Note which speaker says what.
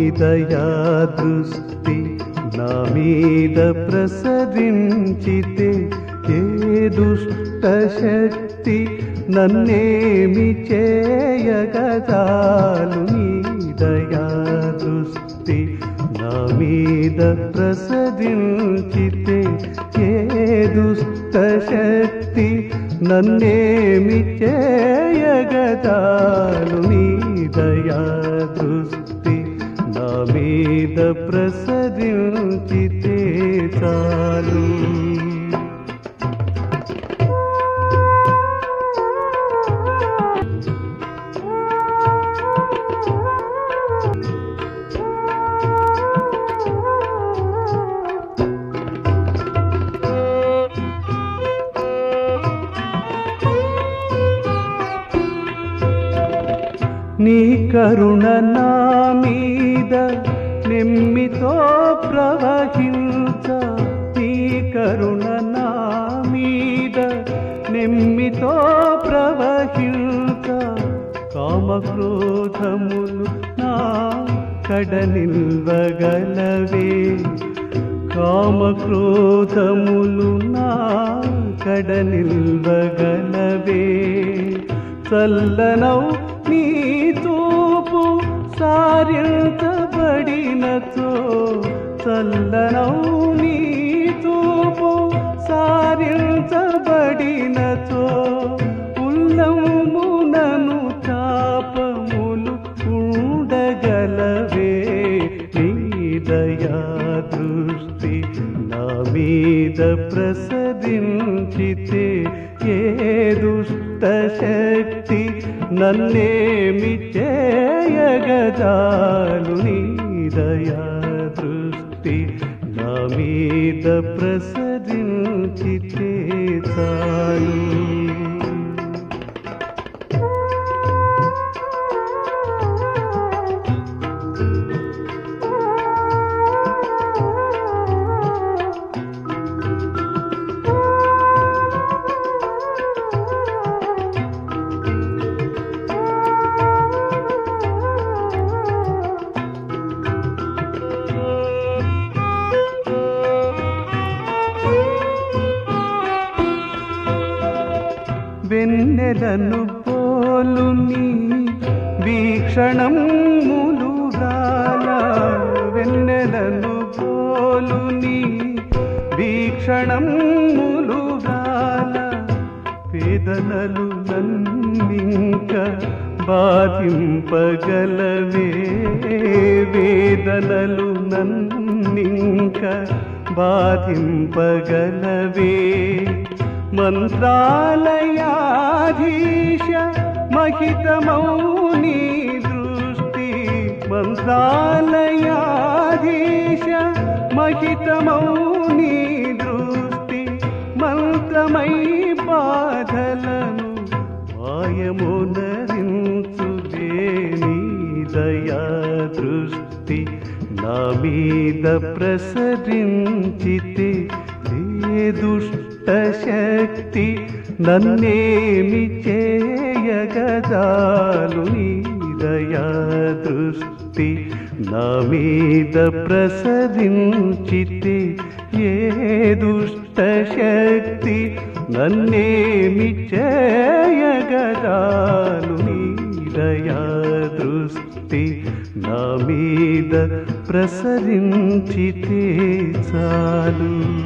Speaker 1: దయా దృష్టి నా మీద ప్రసరించితే ఏ దుష్ట శక్తి నన్నేమి చేయగదాలు నీ దయా దృష్టి నా మీద ప్రసరించితే ఏ దుష్ట శక్తి నన్నేమి చేయగదాలు నీ దయా దృష్టి నా మీద ప్రసరించితే చాలు నీ కరుణ నా మీద నెమ్మితో ప్రవహించ నీ కరుణ నా మీద నెమ్మితో ప్రవహించ కామక్రోధములు నా కడ నిల్వగలవే కామక్రోధములు నా కడ నిల్వగలవే చల్లనౌ నీ తూపు సారించబడినతో చల్లనౌ నీ తూపు సారించబడినతో ఉల్లమునను చాపములు ఉండగలవే నీ దయా దృష్టి నా మీద ప్రసరించితే ఏ దుష్ట శక్తి నన్నేమి చేయగదాలు నీ దయా దృష్టి నా మీద ప్రసరించితే చాలు వెన్నెలను పోలు నీ వీక్షణం ములుగాల వెన్నెలను పోలు నీ వీక్షణం ములుగాల వేదనలు నన్నింక బాధింపగలవే వేదనలు నన్నింక బాధింపగలవే మంత్రాలయాధీశ మహితమౌని దృష్టి మంత్రాలయాధీశ మహితమౌని దృష్టి మంత్రమై బాధలను మాయమునరించుదే నీ దయా దృష్టి నా మీద ప్రసరించితే ఏ దుష్ట శక్తి నన్నేమి చేయగదాలు నీ దయా దృష్టి నా మీద ప్రసరించితే ఏ దుష్ట శక్తి నన్నేమి చేయగదాలు నీ దయా దృష్టి నా మీద ప్రసరించితే చాలు